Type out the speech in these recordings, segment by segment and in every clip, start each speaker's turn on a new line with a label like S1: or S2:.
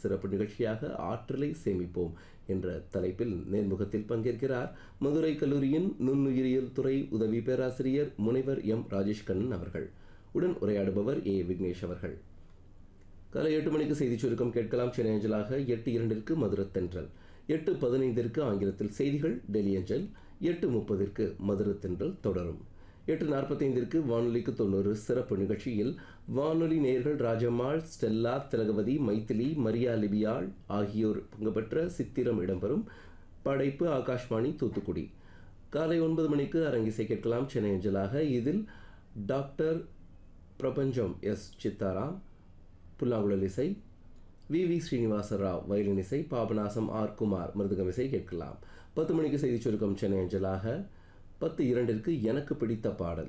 S1: சிறப்பு நிகழ்ச்சியாக ஆற்றலை சேமிப்போம் என்ற தலைப்பில் நேர்முகத்தில் பங்கேற்கிறார் மதுரை கல்லூரியின் நுண்ணுயிரியல் துறை உதவி பேராசிரியர் முனைவர் எம் ராஜேஷ் கண்ணன் அவர்கள் உடன் உரையாடுபவர் ஏ விக்னேஷ் அவர்கள் காலை எட்டு மணிக்கு செய்திச் சுருக்கம் கேட்கலாம் சென்னை அஞ்சலாக எட்டு இரண்டிற்கு மதுரத்தென்றல் எட்டு பதினைந்திற்கு ஆங்கிலத்தில் செய்திகள் டெல்லி அஞ்சல் எட்டு முப்பதிற்கு மதுரத்தென்றல் தொடரும் எட்டு நாற்பத்தைந்திற்கு வானொலிக்கு தொண்ணூறு சிறப்பு நிகழ்ச்சியில் வானொலி நேயர்கள் ராஜம்மாள் ஸ்டெல்லா திலகவதி மைத்திலி மரியா லிபியாள் ஆகியோர் பங்கு பெற்ற சித்திரம் இடம்பெறும் படைப்பு ஆகாஷ்வாணி தூத்துக்குடி காலை ஒன்பது மணிக்கு அரங்கிசை கேட்கலாம் சென்னை அஞ்சலாக இதில் டாக்டர் பிரபஞ்சம் எஸ் சித்தாராம் புல்லாங்குழல் இசை வி வி ஸ்ரீனிவாச ராவ் வயலின் இசை பாபநாசம் ஆர் குமார் மிருதகம் இசை கேட்கலாம் பத்து மணிக்கு செய்தி சுருக்கம் சென்னை அஞ்சலாக பத்து இரண்டிற்கு எனக்கு பிடித்த பாடல்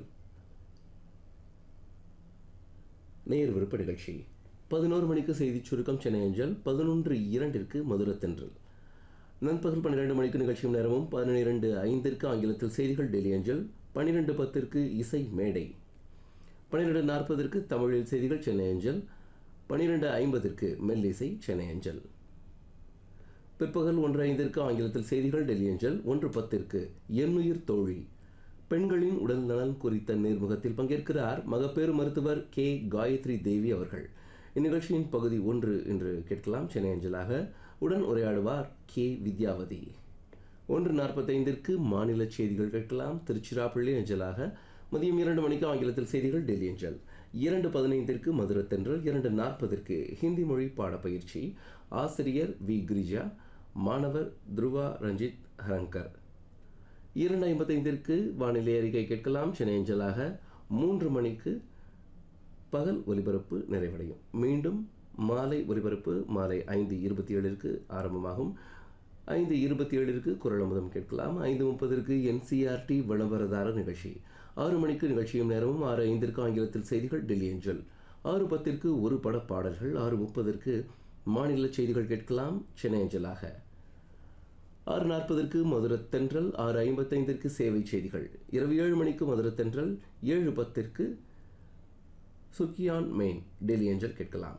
S1: நேர் விருப்ப நிகழ்ச்சி பதினோரு மணிக்கு செய்தி சுருக்கம் சென்னை அஞ்சல் பதினொன்று இரண்டிற்கு மதுரத்தென்றல் நண்பகல் பன்னிரெண்டு மணிக்கு நிகழ்ச்சியும் நேரமும் பன்னிரெண்டு ஐந்திற்கு ஆங்கிலத்தில் செய்திகள் டெல்லி அஞ்சல் பன்னிரெண்டு பத்திற்கு இசை மேடை பன்னிரெண்டு நாற்பதற்கு தமிழில் செய்திகள் சென்னை அஞ்சல் பன்னிரெண்டு ஐம்பதிற்கு மெல்லிசை சென்னை அஞ்சல் பிற்பகல் ஒன்று ஐந்திற்கு ஆங்கிலத்தில் செய்திகள் டெல்லி அஞ்சல் ஒன்று பத்திற்கு எண்ணுயிர் தோழி பெண்களின் உடல் நலன் குறித்த நேர்முகத்தில் பங்கேற்கிறார் மகப்பேறு மருத்துவர் கே காயத்ரி தேவி அவர்கள் இந்நிகழ்ச்சியின் பகுதி ஒன்று என்று கேட்கலாம் சென்னை அஞ்சலாக உடன் உரையாடுவார் கே வித்யாவதி ஒன்று நாற்பத்தைந்திற்கு மாநில செய்திகள் கேட்கலாம் திருச்சிராப்பள்ளி அஞ்சலாக மதியம் இரண்டு மணிக்கு ஆங்கிலத்தில் செய்திகள் டெல்லி அஞ்சல் இரண்டு பதினைந்திற்கு மதுரத்தென்றல் இரண்டு நாற்பதற்கு ஹிந்தி மொழி பாடப்பயிற்சி ஆசிரியர் வி கிரிஜா மாணவர் துருவா ரஞ்சித் ஹரங்கர் இரண்டு ஐம்பத்தைந்திற்கு வானிலை அறிக்கை கேட்கலாம் சென்னை அஞ்சலாக மூன்று மணிக்கு பகல் ஒலிபரப்பு நிறைவடையும் மீண்டும் மாலை ஒலிபரப்பு மாலை ஐந்து இருபத்தி ஏழிற்கு ஆரம்பமாகும் ஐந்து இருபத்தி ஏழிற்கு குரல் அமுதம் கேட்கலாம் ஐந்து முப்பதற்கு என்சிஆர்டி விளம்பரதார நிகழ்ச்சி ஆறு மணிக்கு நிகழ்ச்சியும் நேரமும் ஆறு ஐந்திற்கு ஆங்கிலத்தில் செய்திகள் டெல்லி அஞ்சல் ஆறு பத்திற்கு ஒரு பட பாடல்கள் ஆறு முப்பதற்கு மாநில செய்திகள் கேட்கலாம் சென்னை அஞ்சலாக ஆறு நாற்பதற்கு மதுரத்தென்றல் ஆறு ஐம்பத்தைந்திற்கு சேவை செய்திகள் இரவு ஏழு மணிக்கு மதுரத்தென்றல் ஏழு பத்திற்கு சுக்கியான் மெயின் டெல்லி அஞ்சல் கேட்கலாம்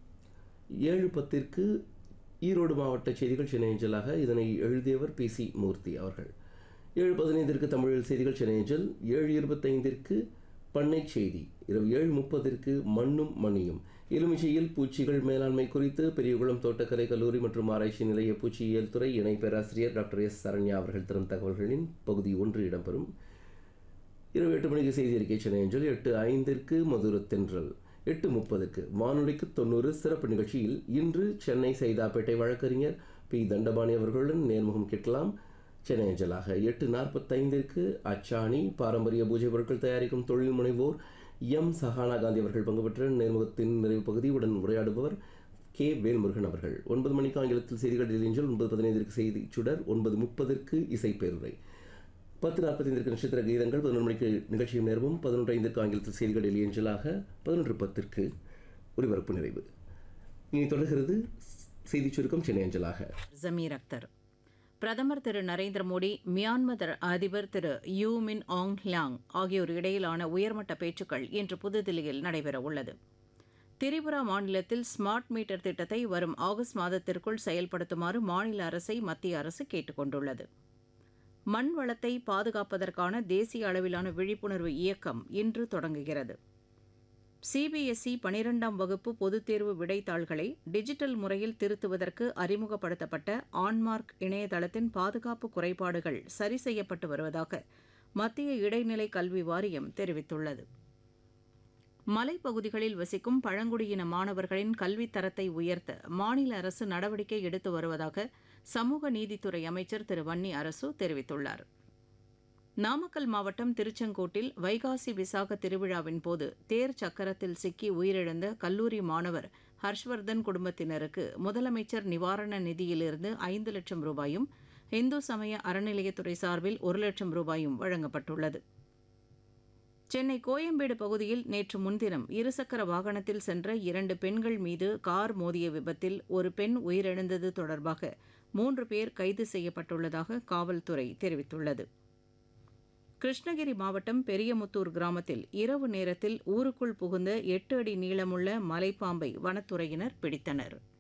S1: ஏழு பத்திற்கு ஈரோடு மாவட்ட செய்திகள் சென்னை அஞ்சலாக இதனை எழுதியவர் பி சி மூர்த்தி அவர்கள் ஏழு பதினைந்திற்கு தமிழில் செய்திகள் சென்னை அஞ்சல் ஏழு இருபத்தைந்திற்கு பண்ணை செய்தி இரவு ஏழு முப்பதிற்கு மண்ணும் மணியும் எலுமிச்சையில் பூச்சிகள் மேலாண்மை குறித்து பெரியகுளம் தோட்டக்கலை கல்லூரி மற்றும் ஆராய்ச்சி நிலைய பூச்சியியல் துறை இணை பேராசிரியர் டாக்டர் எஸ் சரண்யா அவர்கள் தரும் தகவல்களின் பகுதி ஒன்று இடம்பெறும் இரவு எட்டு மணிக்கு செய்தி அறிக்கை சென்னை அஞ்சல் எட்டு ஐந்திற்கு மதுரத்தென்றல் எட்டு முப்பதுக்கு வானொலிக்கு தொண்ணூறு சிறப்பு நிகழ்ச்சியில் இன்று சென்னை சைதாப்பேட்டை வழக்கறிஞர் பி தண்டபாணி அவர்களுடன் நேர்முகம் கேட்கலாம் சென்னை அஞ்சலாக எட்டு நாற்பத்தைந்திற்கு அச்சாணி பாரம்பரிய பூஜை பொருட்கள் தயாரிக்கும் தொழில் முனைவோர் எம் சஹானா காந்தி அவர்கள் பங்கு பெற்ற நேர்முகத்தின் நிறைவு பகுதியுடன் உரையாடுபவர் கே வேல்முருகன் அவர்கள் ஒன்பது மணிக்கு ஆங்கிலத்தில் செய்திகள் டெலிஞ்சல் ஒன்பது பதினைந்திற்கு செய்தி சுடர் ஒன்பது முப்பதற்கு இசைப்பேருரை பத்து நாற்பத்தைந்திற்கு நட்சத்திர கீதங்கள் பதினொன்று மணிக்கு நிகழ்ச்சியும் நேரமும் பதினொன்று ஐந்திற்கு ஆங்கிலத்தில் செய்திகள் எலியஞ்சலாக பதினொன்று பத்திற்கு ஒலிபரப்பு நிறைவு இனி தொடர்கிறது செய்தி சுருக்கம் சென்னை அஞ்சலாக
S2: ஜமீர் அக்தர் பிரதமர் திரு நரேந்திர மோடி மியான்மர் அதிபர் திரு யூ மின் ஆங் லியாங் ஆகியோர் இடையிலான உயர்மட்ட பேச்சுக்கள் இன்று புதுதில்லியில் நடைபெறவுள்ளது திரிபுரா மாநிலத்தில் ஸ்மார்ட் மீட்டர் திட்டத்தை வரும் ஆகஸ்ட் மாதத்திற்குள் செயல்படுத்துமாறு மாநில அரசை மத்திய அரசு கேட்டுக் கொண்டுள்ளது மண் வளத்தை பாதுகாப்பதற்கான தேசிய அளவிலான விழிப்புணர்வு இயக்கம் இன்று தொடங்குகிறது சிபிஎஸ்இ பனிரெண்டாம் வகுப்பு பொதுத் தேர்வு விடைத்தாள்களை டிஜிட்டல் முறையில் திருத்துவதற்கு அறிமுகப்படுத்தப்பட்ட ஆன்மார்க் இணையதளத்தின் பாதுகாப்பு குறைபாடுகள் சரி செய்யப்பட்டு வருவதாக மத்திய இடைநிலை கல்வி வாரியம் தெரிவித்துள்ளது மலைப்பகுதிகளில் வசிக்கும் பழங்குடியின மாணவர்களின் கல்வித் தரத்தை உயர்த்த மாநில அரசு நடவடிக்கை எடுத்து வருவதாக சமூக நீதித்துறை அமைச்சர் திரு வன்னி அரசு தெரிவித்துள்ளார் நாமக்கல் மாவட்டம் திருச்செங்கோட்டில் வைகாசி விசாக திருவிழாவின் போது தேர் சக்கரத்தில் சிக்கி உயிரிழந்த கல்லூரி மாணவர் ஹர்ஷ்வர்தன் குடும்பத்தினருக்கு முதலமைச்சர் நிவாரண நிதியிலிருந்து ஐந்து லட்சம் ரூபாயும் இந்து சமய அறநிலையத்துறை சார்பில் ஒரு லட்சம் ரூபாயும் வழங்கப்பட்டுள்ளது சென்னை கோயம்பேடு பகுதியில் நேற்று முன்தினம் இருசக்கர வாகனத்தில் சென்ற இரண்டு பெண்கள் மீது கார் மோதிய விபத்தில் ஒரு பெண் உயிரிழந்தது தொடர்பாக மூன்று பேர் கைது செய்யப்பட்டுள்ளதாக காவல்துறை தெரிவித்துள்ளது கிருஷ்ணகிரி மாவட்டம் பெரியமுத்தூர் கிராமத்தில் இரவு நேரத்தில் ஊருக்குள் புகுந்த எட்டு அடி நீளமுள்ள மலைப்பாம்பை வனத்துறையினர் பிடித்தனர்